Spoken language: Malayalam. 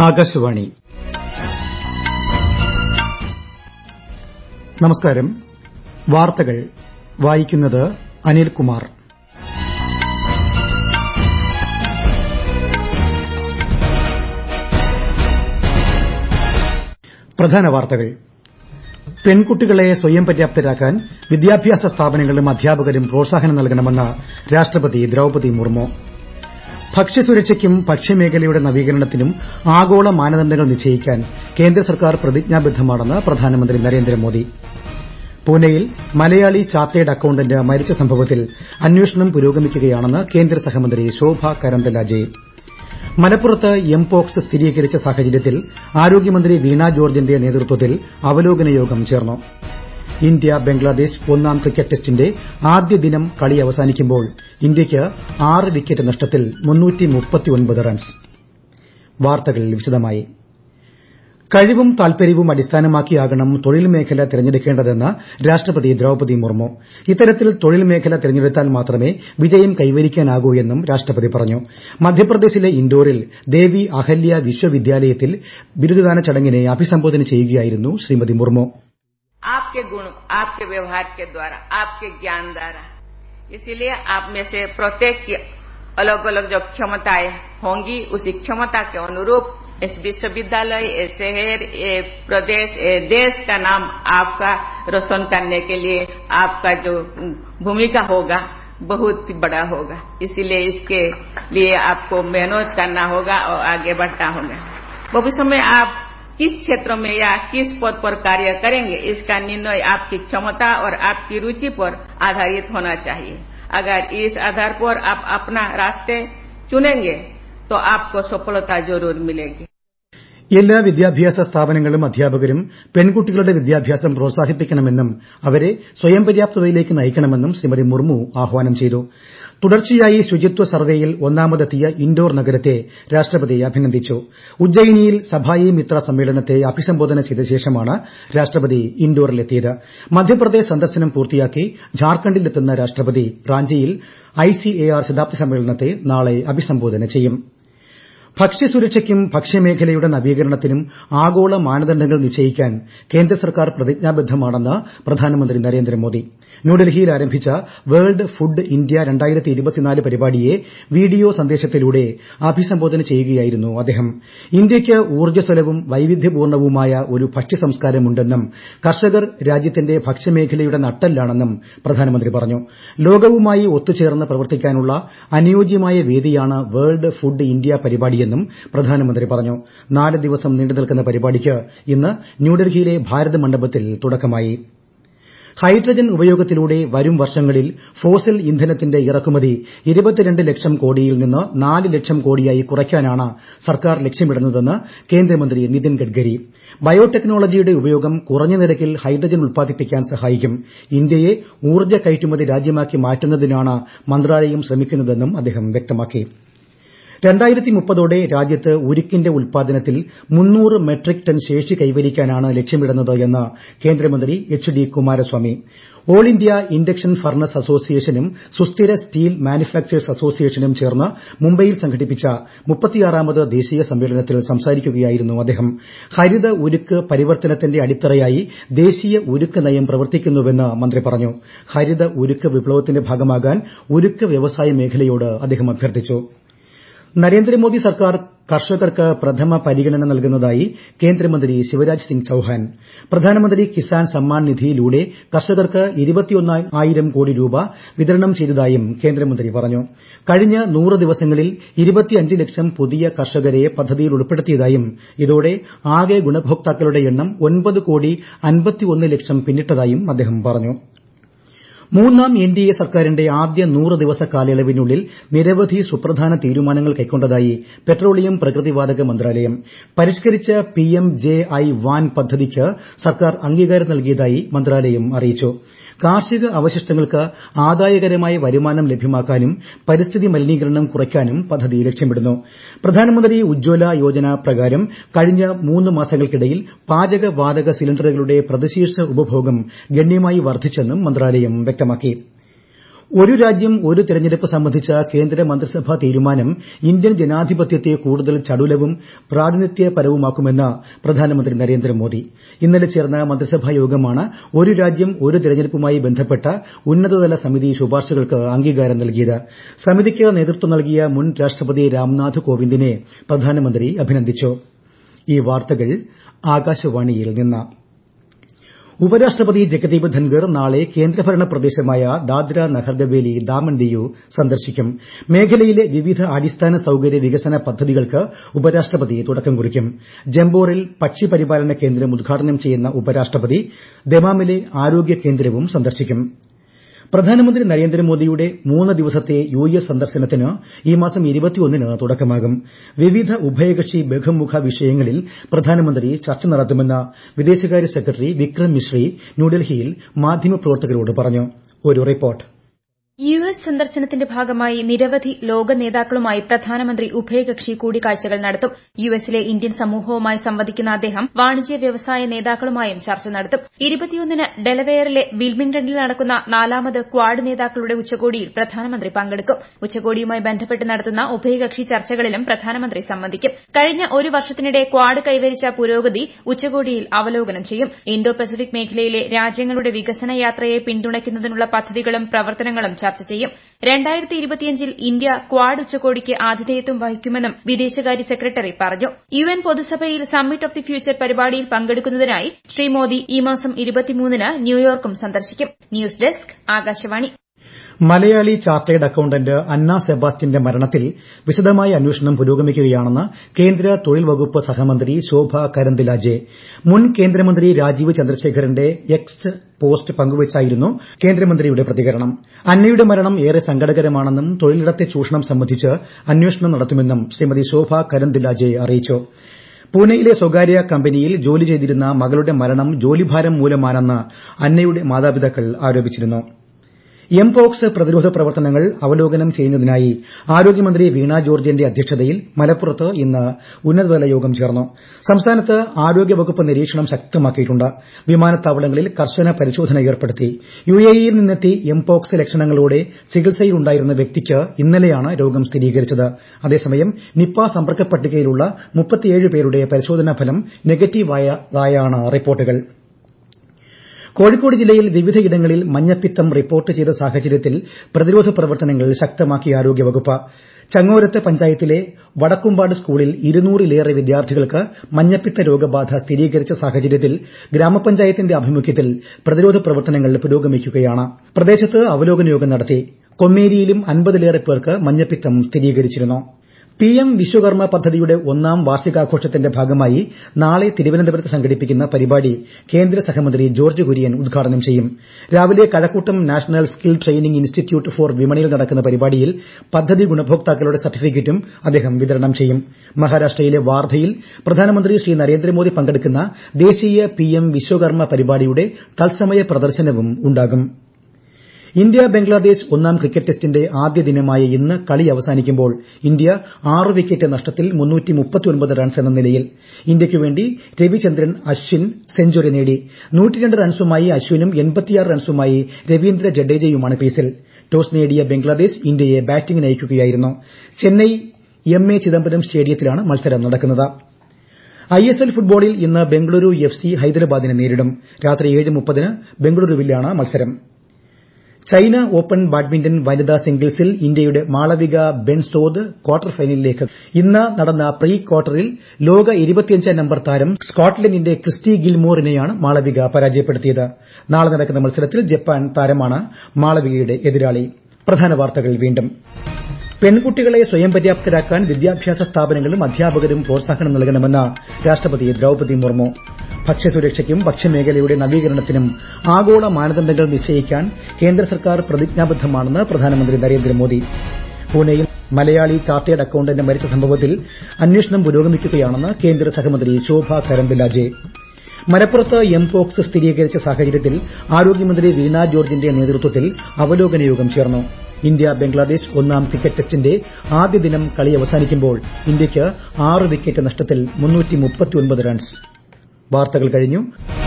ആകാശവാണി നമസ്കാരം വാർത്തകൾ വായിക്കുന്നത് അനിൽകുമാർ പ്രധാന വാർത്തകൾ പെൺകുട്ടികളെ സ്വയം പര്യാപ്തരാക്കാൻ വിദ്യാഭ്യാസ സ്ഥാപനങ്ങളും അധ്യാപകരും പ്രോത്സാഹനം നൽകണമെന്ന് രാഷ്ട്രപതി ദ്രൌപദി മുർമു ഭക്ഷ്യസുരക്ഷയ്ക്കും ഭക്ഷ്യമേഖലയുടെ നവീകരണത്തിനും ആഗോള മാനദണ്ഡങ്ങൾ നിശ്ചയിക്കാൻ കേന്ദ്ര സർക്കാർ പ്രതിജ്ഞാബദ്ധമാണെന്ന് പ്രധാനമന്ത്രി നരേന്ദ്രമോദി പൂനെയിൽ മലയാളി ചാർട്ടേഡ് അക്കൌണ്ടന്റ് മരിച്ച സംഭവത്തിൽ അന്വേഷണം പുരോഗമിക്കുകയാണെന്ന് കേന്ദ്ര സഹമന്ത്രി ശോഭ കരന്തലാജെ മലപ്പുറത്ത് എംപോക്സ് സ്ഥിരീകരിച്ച സാഹചര്യത്തിൽ ആരോഗ്യമന്ത്രി വീണ ജോർജിന്റെ നേതൃത്വത്തിൽ അവലോകന യോഗം ചേർന്നു ഇന്ത്യ ബംഗ്ലാദേശ് ഒന്നാം ക്രിക്കറ്റ് ടെസ്റ്റിന്റെ ആദ്യ ദിനം കളി അവസാനിക്കുമ്പോൾ ഇന്ത്യയ്ക്ക് ആറ് വിക്കറ്റ് നഷ്ടത്തിൽ റൺസ് വാർത്തകൾ വിശദമായി കഴിവും താൽപര്യവും അടിസ്ഥാനമാക്കിയാകണം തൊഴിൽ മേഖല തിരഞ്ഞെടുക്കേണ്ടതെന്ന് രാഷ്ട്രപതി ദ്രൌപദി മുർമു ഇത്തരത്തിൽ തൊഴിൽ മേഖല തിരഞ്ഞെടുത്താൽ മാത്രമേ വിജയം കൈവരിക്കാനാകൂ എന്നും രാഷ്ട്രപതി പറഞ്ഞു മധ്യപ്രദേശിലെ ഇൻഡോറിൽ ദേവി അഹല്യ വിശ്വവിദ്യാലയത്തിൽ ബിരുദദാന ചടങ്ങിനെ അഭിസംബോധന ചെയ്യുകയായിരുന്നു ശ്രീമതി മുർമു आपके गुण आपके व्यवहार के द्वारा आपके ज्ञान द्वारा इसीलिए आप में से प्रत्येक की अलग अलग जो क्षमताएं होंगी उसी क्षमता के अनुरूप इस विश्वविद्यालय ये शहर ये प्रदेश ये देश का नाम आपका रोशन करने के लिए आपका जो भूमिका होगा बहुत बड़ा होगा इसीलिए इसके लिए आपको मेहनत करना होगा और आगे बढ़ना होगा भविष्य में आप किस क्षेत्र में या किस पद पर कार्य करेंगे इसका निर्णय आपकी क्षमता और आपकी रुचि पर आधारित होना चाहिए अगर इस आधार पर आप अपना रास्ते चुनेंगे तो आपको सफलता जरूर मिलेगी എല്ലാ വിദ്യാഭ്യാസ സ്ഥാപനങ്ങളും അധ്യാപകരും പെൺകുട്ടികളുടെ വിദ്യാഭ്യാസം പ്രോത്സാഹിപ്പിക്കണമെന്നും അവരെ സ്വയം പര്യാപ്തതയിലേക്ക് നയിക്കണമെന്നും ശ്രീമതി മുർമു ആഹ്വാനം ചെയ്തു തുടർച്ചയായി ശുചിത്വ സർവേയിൽ ഒന്നാമതെത്തിയ ഇൻഡോർ നഗരത്തെ രാഷ്ട്രപതി അഭിനന്ദിച്ചു ഉജ്ജയിനിയിൽ സഭായി മിത്ര സമ്മേളനത്തെ അഭിസംബോധന ചെയ്ത ശേഷമാണ് രാഷ്ട്രപതി ഇൻഡോറിലെത്തിയത് മധ്യപ്രദേശ് സന്ദർശനം പൂർത്തിയാക്കി ഝാർഖണ്ഡിലെത്തുന്ന രാഷ്ട്രപതി റാഞ്ചിയിൽ ഐസിഎആർ ശതാബ്ദി സമ്മേളനത്തെ നാളെ അഭിസംബോധന ചെയ്യും ഭക്ഷ്യസുരക്ഷയ്ക്കും ഭക്ഷ്യമേഖലയുടെ നവീകരണത്തിനും ആഗോള മാനദണ്ഡങ്ങൾ നിശ്ചയിക്കാൻ കേന്ദ്ര സർക്കാർ പ്രതിജ്ഞാബദ്ധമാണെന്ന് പ്രധാനമന്ത്രി നരേന്ദ്രമോദി ന്യൂഡൽഹിയിൽ ആരംഭിച്ച വേൾഡ് ഫുഡ് ഇന്ത്യ പരിപാടിയെ വീഡിയോ സന്ദേശത്തിലൂടെ അഭിസംബോധന ചെയ്യുകയായിരുന്നു അദ്ദേഹം ഇന്ത്യയ്ക്ക് ഊർജ്ജസ്വലവും വൈവിധ്യപൂർണ്ണവുമായ ഒരു ഭക്ഷ്യസംസ്കാരമുണ്ടെന്നും കർഷകർ രാജ്യത്തിന്റെ ഭക്ഷ്യമേഖലയുടെ നട്ടെല്ലാണെന്നും പ്രധാനമന്ത്രി പറഞ്ഞു ലോകവുമായി ഒത്തുചേർന്ന് പ്രവർത്തിക്കാനുള്ള അനുയോജ്യമായ വേദിയാണ് വേൾഡ് ഫുഡ് ഇന്ത്യ പരിപാടിയെന്നും പ്രധാനമന്ത്രി പറഞ്ഞു നാല് ദിവസം നീണ്ടുനിൽക്കുന്ന പരിപാടിക്ക് ഇന്ന് ന്യൂഡൽഹിയിലെ ഭാരത് മണ്ഡപത്തിൽ തുടക്കമായി ഹൈഡ്രജൻ ഉപയോഗത്തിലൂടെ വരും വർഷങ്ങളിൽ ഫോസിൽ ഇന്ധനത്തിന്റെ ഇറക്കുമതി ലക്ഷം കോടിയിൽ നിന്ന് നാല് ലക്ഷം കോടിയായി കുറയ്ക്കാനാണ് സർക്കാർ ലക്ഷ്യമിടുന്നതെന്ന് കേന്ദ്രമന്ത്രി നിതിൻ ഗഡ്കരി ബയോടെക്നോളജിയുടെ ഉപയോഗം കുറഞ്ഞ നിരക്കിൽ ഹൈഡ്രജൻ ഉൽപ്പാദിപ്പിക്കാൻ സഹായിക്കും ഇന്ത്യയെ ഊർജ്ജ കയറ്റുമതി രാജ്യമാക്കി മാറ്റുന്നതിനാണ് മന്ത്രാലയം ശ്രമിക്കുന്നതെന്നും അദ്ദേഹം വ്യക്തമാക്കി ോടെ രാജ്യത്ത് ഉരുക്കിന്റെ ഉൽപ്പാദനത്തിൽ മുന്നൂറ് മെട്രിക് ടൺ ശേഷി കൈവരിക്കാനാണ് ലക്ഷ്യമിടുന്നത് എന്ന് കേന്ദ്രമന്ത്രി H D Kumaraswamy all India induction furnace അസോസിയേഷനും സുസ്ഥിര സ്റ്റീൽ മാനുഫാക്ചേഴ്സ് അസോസിയേഷനും ചേർന്ന് മുംബൈയിൽ സംഘടിപ്പിച്ച മുപ്പത്തിയാറാമത് ദേശീയ സമ്മേളനത്തിൽ സംസാരിക്കുകയായിരുന്നു അദ്ദേഹം ഹരിത ഉരുക്ക് പരിവർത്തനത്തിന്റെ അടിത്തറയായി ദേശീയ ഉരുക്ക് നയം പ്രവർത്തിക്കുന്നുവെന്ന് മന്ത്രി പറഞ്ഞു ഹരിത ഉരുക്ക് വിപ്ലവത്തിന്റെ ഭാഗമാകാൻ ഉരുക്ക് വ്യവസായ മേഖലയോട് അദ്ദേഹം അഭ്യർത്ഥിച്ചു നരേന്ദ്രമോദി സർക്കാർ കർഷകർക്ക് പ്രഥമ പരിഗണന നൽകുന്നതായി കേന്ദ്രമന്ത്രി ശിവരാജ് സിംഗ് ചൌഹാൻ പ്രധാനമന്ത്രി കിസാൻ സമ്മാൻ നിധിയിലൂടെ കർഷകർക്ക് ഇരുപത്തിയൊന്നായിരം കോടി രൂപ വിതരണം ചെയ്തതായും കേന്ദ്രമന്ത്രി പറഞ്ഞു കഴിഞ്ഞ നൂറ് ദിവസങ്ങളിൽ ഇരുപത്തിയഞ്ച് ലക്ഷം പുതിയ കർഷകരെ പദ്ധതിയിൽ ഉൾപ്പെടുത്തിയതായും ഇതോടെ ആകെ ഗുണഭോക്താക്കളുടെ എണ്ണം ഒൻപത് കോടി അൻപത്തിയൊന്ന് ലക്ഷം പിന്നിട്ടതായും അദ്ദേഹം പറഞ്ഞു മൂന്നാം എൻഡിഎ സർക്കാരിന്റെ ആദ്യ നൂറ് ദിവസ കാലയളവിനുള്ളിൽ നിരവധി സുപ്രധാന തീരുമാനങ്ങൾ കൈക്കൊണ്ടതായി പെട്രോളിയം പ്രകൃതിവാതക മന്ത്രാലയം പരിഷ്കരിച്ച പിഎം ജെ ഐ വാൻ പദ്ധതിക്ക് സർക്കാർ അംഗീകാരം നൽകിയതായി മന്ത്രാലയം അറിയിച്ചു കാർഷിക അവശിഷ്ടങ്ങൾക്ക് ആദായകരമായ വരുമാനം ലഭ്യമാക്കാനും പരിസ്ഥിതി മലിനീകരണം കുറയ്ക്കാനും പദ്ധതി ലക്ഷ്യമിടുന്നു പ്രധാനമന്ത്രി ഉജ്ജ്വല യോജന പ്രകാരം കഴിഞ്ഞ മൂന്ന് മാസങ്ങൾക്കിടയിൽ പാചകവാതക സിലിണ്ടറുകളുടെ പ്രതിശീർഷ ഉപഭോഗം ഗണ്യമായി വർദ്ധിച്ചെന്നും മന്ത്രാലയം വ്യക്തമാക്കി ഒരു രാജ്യം ഒരു തെരഞ്ഞെടുപ്പ് സംബന്ധിച്ച കേന്ദ്ര മന്ത്രിസഭാ തീരുമാനം ഇന്ത്യൻ ജനാധിപത്യത്തെ കൂടുതൽ ചടുലവും പ്രാതിനിധ്യപരവുമാക്കുമെന്ന് പ്രധാനമന്ത്രി നരേന്ദ്രമോദി ഇന്നലെ ചേർന്ന മന്ത്രിസഭാ യോഗമാണ് ഒരു രാജ്യം ഒരു തെരഞ്ഞെടുപ്പുമായി ബന്ധപ്പെട്ട ഉന്നതതല സമിതി ശുപാർശകൾക്ക് അംഗീകാരം നൽകിയത് സമിതിക്ക് നേതൃത്വം നൽകിയ മുൻ രാഷ്ട്രപതി രാംനാഥ് കോവിന്ദിനെ പ്രധാനമന്ത്രി അഭിനന്ദിച്ചു ഈ വാർത്തകൾ ആകാശവാണിയിൽ നിന്ന് ഉപരാഷ്ട്രപതി ജഗദീപ് ധൻഖർ നാളെ കേന്ദ്രഭരണ പ്രദേശമായ ദാദ്ര നഗർഹവേലി ദാമൻ ദിയു സന്ദർശിക്കും മേഖലയിലെ വിവിധ അടിസ്ഥാന സൌകര്യ വികസന പദ്ധതികൾക്ക് ഉപരാഷ്ട്രപതി തുടക്കം കുറിക്കും ജംബോറിൽ പക്ഷി പരിപാലന കേന്ദ്രം ഉദ്ഘാടനം ചെയ്യുന്ന ഉപരാഷ്ട്രപതി ദമാമിലെ ആരോഗ്യ കേന്ദ്രവും സന്ദർശിക്കും പ്രധാനമന്ത്രി നരേന്ദ്രമോദിയുടെ മൂന്ന് ദിവസത്തെ യു എസ് സന്ദർശനത്തിന് ഈ മാസം ന് തുടക്കമാകും വിവിധ ഉഭയകക്ഷി ബഹുമുഖ വിഷയങ്ങളിൽ പ്രധാനമന്ത്രി ചർച്ച നടത്തുമെന്ന് വിദേശകാര്യ സെക്രട്ടറി വിക്രം മിശ്രി ന്യൂഡൽഹിയിൽ മാധ്യമപ്രവർത്തകരോട് പറഞ്ഞു ഒരു റിപ്പോർട്ട് യു എസ് സന്ദർശനത്തിന്റെ ഭാഗമായി നിരവധി ലോക നേതാക്കളുമായി പ്രധാനമന്ത്രി ഉഭയകക്ഷി കൂടിക്കാഴ്ചകൾ നടത്തും യു എസിലെ ഇന്ത്യൻ സമൂഹവുമായി സംവദിക്കുന്ന അദ്ദേഹം വാണിജ്യ വ്യവസായ നേതാക്കളുമായും ചർച്ച നടത്തും ഇരുപത്തിയൊന്നിന് ഡെലവെയറിലെ വിൽമിംഗ്ടണിൽ നടക്കുന്ന നാലാമത് ക്വാഡ് നേതാക്കളുടെ ഉച്ചകോടിയിൽ പ്രധാനമന്ത്രി പങ്കെടുക്കും ഉച്ചകോടിയുമായി ബന്ധപ്പെട്ട് നടത്തുന്ന ഉഭയകക്ഷി ചർച്ചകളിലും പ്രധാനമന്ത്രി സംബന്ധിക്കും കഴിഞ്ഞ ഒരു വർഷത്തിനിടെ ക്വാഡ് കൈവരിച്ച പുരോഗതി ഉച്ചകോടിയിൽ അവലോകനം ചെയ്യും ഇന്തോ പസഫിക് മേഖലയിലെ രാജ്യങ്ങളുടെ വികസന യാത്രയെ പിന്തുണയ്ക്കുന്നതിനുള്ള പദ്ധതികളും പ്രവർത്തനങ്ങളും ചർച്ച ചെയ്യും രണ്ടായിരത്തി ഇരുപത്തിയഞ്ചിൽ ഇന്ത്യ ക്വാഡ് ഉച്ചകോടിക്ക് ആതിഥേയത്വം വഹിക്കുമെന്നും വിദേശകാര്യ സെക്രട്ടറി പറഞ്ഞു യു എൻ പൊതുസഭയിൽ സമ്മിറ്റ് ഓഫ് ദി ഫ്യൂച്ചർ പരിപാടിയിൽ പങ്കെടുക്കുന്നതിനായി ശ്രീ മോദി ഈ മാസം ഇരുപത്തിമൂന്നിന് ന്യൂയോർക്കും സന്ദർശിക്കും news desk Akashvani Malayali chartered accountant Anna സെബാസ്റ്റ്യന്റെ മരണത്തിൽ വിശദമായ അന്വേഷണം പുരോഗമിക്കുകയാണെന്ന് കേന്ദ്ര തൊഴിൽ വകുപ്പ് സഹമന്ത്രി ശോഭ കരന്ദിലാജെ മുൻ കേന്ദ്രമന്ത്രി രാജീവ് ചന്ദ്രശേഖരന്റെ എക്സ് പോസ്റ്റ് പങ്കുവച്ചായിരുന്നു കേന്ദ്രമന്ത്രിയുടെ പ്രതികരണം അന്നയുടെ മരണം ഏറെ സങ്കടകരമാണെന്നും തൊഴിലിടത്തെ ചൂഷണം സംബന്ധിച്ച് അന്വേഷണം നടത്തുമെന്നും ശ്രീമതി ശോഭ കരന്ദിലാജെ അറിയിച്ചു പൂനെയിലെ സ്വകാര്യ കമ്പനിയിൽ ജോലി ചെയ്തിരുന്ന മകളുടെ മരണം ജോലിഭാരം മൂലമാണെന്ന് അന്നയുടെ മാതാപിതാക്കൾ ആരോപിച്ചിരുന്നു എംപോക്സ് പ്രതിരോധ പ്രവർത്തനങ്ങൾ അവലോകനം ചെയ്യുന്നതിനായി ആരോഗ്യമന്ത്രി വീണ ജോർജിന്റെ അധ്യക്ഷതയിൽ മലപ്പുറത്ത് ഇന്ന് ഉന്നതതല യോഗം ചേർന്നു സംസ്ഥാനത്ത് ആരോഗ്യവകുപ്പ് നിരീക്ഷണം ശക്തമാക്കിയിട്ടുണ്ട് വിമാനത്താവളങ്ങളിൽ കർശന പരിശോധന ഏർപ്പെടുത്തി യുഎഇയിൽ നിന്നെത്തി എംപോക്സ് ലക്ഷണങ്ങളോടെ ചികിത്സയിലുണ്ടായിരുന്ന വ്യക്തിക്ക് ഇന്നലെയാണ് രോഗം സ്ഥിരീകരിച്ചത് അതേസമയം നിപ്പ സമ്പർക്ക പട്ടികയിലുള്ള പേരുടെ പരിശോധനാ ഫലം നെഗറ്റീവായതായാണ് റിപ്പോർട്ടുകൾ കോഴിക്കോട് ജില്ലയിൽ വിവിധയിടങ്ങളിൽ മഞ്ഞപ്പിത്തം റിപ്പോർട്ട് ചെയ്ത സാഹചര്യത്തിൽ പ്രതിരോധ പ്രവർത്തനങ്ങൾ ശക്തമാക്കി ആരോഗ്യവകുപ്പ് ചങ്ങോരത്ത് പഞ്ചായത്തിലെ വടക്കുംപാട് സ്കൂളിൽ ഇരുന്നൂറിലേറെ വിദ്യാർത്ഥികൾക്ക് മഞ്ഞപ്പിത്ത രോഗബാധ സ്ഥിരീകരിച്ച സാഹചര്യത്തിൽ ഗ്രാമപഞ്ചായത്തിന്റെ ആഭിമുഖ്യത്തിൽ പ്രതിരോധ പ്രവർത്തനങ്ങൾ പുരോഗമിക്കുകയാണ് പ്രദേശത്ത് അവലോകന യോഗം നടത്തി കൊമ്മേരിയിലും അൻപതിലേറെ പേർക്ക് മഞ്ഞപ്പിത്തം സ്ഥിരീകരിച്ചിരുന്നു പിഎം വിശ്വകർമ്മ പദ്ധതിയുടെ ഒന്നാം വാർഷികാഘോഷത്തിന്റെ ഭാഗമായി നാളെ തിരുവനന്തപുരത്ത് സംഘടിപ്പിക്കുന്ന പരിപാടി കേന്ദ്ര സഹമന്ത്രി ജോർജ്ജ് കുര്യൻ ഉദ്ഘാടനം ചെയ്യും രാവിലെ Kazhakoottam national skill training institute for വിമണിൽ നടക്കുന്ന പരിപാടിയിൽ പദ്ധതി ഗുണഭോക്താക്കളുടെ സർട്ടിഫിക്കറ്റും അദ്ദേഹം വിതരണം ചെയ്യും മഹാരാഷ്ട്രയിലെ വാർധയിൽ പ്രധാനമന്ത്രി ശ്രീ നരേന്ദ്രമോദി പങ്കെടുക്കുന്ന ദേശീയ പിഎം വിശ്വകർമ്മ പരിപാടിയുടെ തത്സമയ പ്രദർശനവും ഉണ്ടാകും ഇന്ത്യ ബംഗ്ലാദേശ് ഒന്നാം ക്രിക്കറ്റ് ടെസ്റ്റിന്റെ ആദ്യ ദിനമായ ഇന്ന് കളി അവസാനിക്കുമ്പോൾ ഇന്ത്യ ആറ് വിക്കറ്റ് നഷ്ടത്തിൽ റൺസ് എന്ന നിലയിൽ ഇന്ത്യയ്ക്കുവേണ്ടി രവിചന്ദ്രൻ അശ്വിൻ സെഞ്ചുറി നേടി റൺസുമായി അശ്വിനും റൺസുമായി രവീന്ദ്ര ജഡേജയുമാണ് ക്രീസിൽ ടോസ് നേടിയ ബംഗ്ലാദേശ് ഇന്ത്യയെ ബാറ്റിംഗിന് അയക്കുകയായിരുന്നു ചെന്നൈ എം എ ചിദംബരം സ്റ്റേഡിയത്തിലാണ് മത്സരം നടക്കുന്നത് ഐഎസ്എൽ ഫുട്ബോളിൽ ഇന്ന് ബംഗളൂരു എഫ് സി ഹൈദരാബാദിനെ നേരിടും രാത്രി ഏഴ് മുപ്പതിന് ബംഗളൂരുവിലാണ് മത്സരം ചൈന ഓപ്പൺ ബാഡ്മിന്റൺ വനിതാ സിംഗിൾസിൽ ഇന്ത്യയുടെ മാളവിക ബെൻസ്റ്റോദ് ക്വാർട്ടർ ഫൈനലിലേക്ക് ഇന്ന് നടന്ന പ്രീ ക്വാർട്ടറിൽ ലോക ഇരുപത്തിയഞ്ചാം നമ്പർ താരം സ്കോട്ട്ലന്റിന്റെ ക്രിസ്റ്റി ഗിൽമോറിനെയാണ് മാളവിക പരാജയപ്പെടുത്തിയത് നാളെ നടക്കുന്ന മത്സരത്തിൽ ജപ്പാൻ താരമാണ് മാളവികയുടെ എതിരാളി പ്രധാന വാർത്തകൾ വീണ്ടും പെൺകുട്ടികളെ സ്വയം പര്യാപ്തരാക്കാൻ വിദ്യാഭ്യാസ സ്ഥാപനങ്ങളും അധ്യാപകരും പ്രോത്സാഹനം നൽകണമെന്ന് രാഷ്ട്രപതി ദ്രൌപദി മുർമു ഭക്ഷ്യസുരക്ഷയ്ക്കും ഭക്ഷ്യമേഖലയുടെ നവീകരണത്തിനും ആഗോള മാനദണ്ഡങ്ങൾ നിശ്ചയിക്കാൻ കേന്ദ്ര സർക്കാർ പ്രതിജ്ഞാബദ്ധമാണെന്ന് പ്രധാനമന്ത്രി നരേന്ദ്രമോദി പൂനെയിൽ മലയാളി ചാർട്ടേഡ് അക്കൌണ്ടന്റ് മരിച്ച സംഭവത്തിൽ അന്വേഷണം പുരോഗമിക്കുകയാണെന്ന് കേന്ദ്ര സഹമന്ത്രി ശോഭ കരന്ദിലാജെ മലപ്പുറത്ത് എംപോക്സ് സ്ഥിരീകരിച്ച സാഹചര്യത്തിൽ ആരോഗ്യമന്ത്രി വീണ ജോർജിന്റെ നേതൃത്വത്തിൽ അവലോകന യോഗം ചേർന്നു ഇന്ത്യ ബംഗ്ലാദേശ് ഒന്നാം ക്രിക്കറ്റ് ടെസ്റ്റിന്റെ ആദ്യ ദിനം കളി അവസാനിക്കുമ്പോൾ ഇന്ത്യയ്ക്ക് ആറ് വിക്കറ്റ് നഷ്ടത്തിൽ റൺസ് വാർത്തകൾ കഴിഞ്ഞു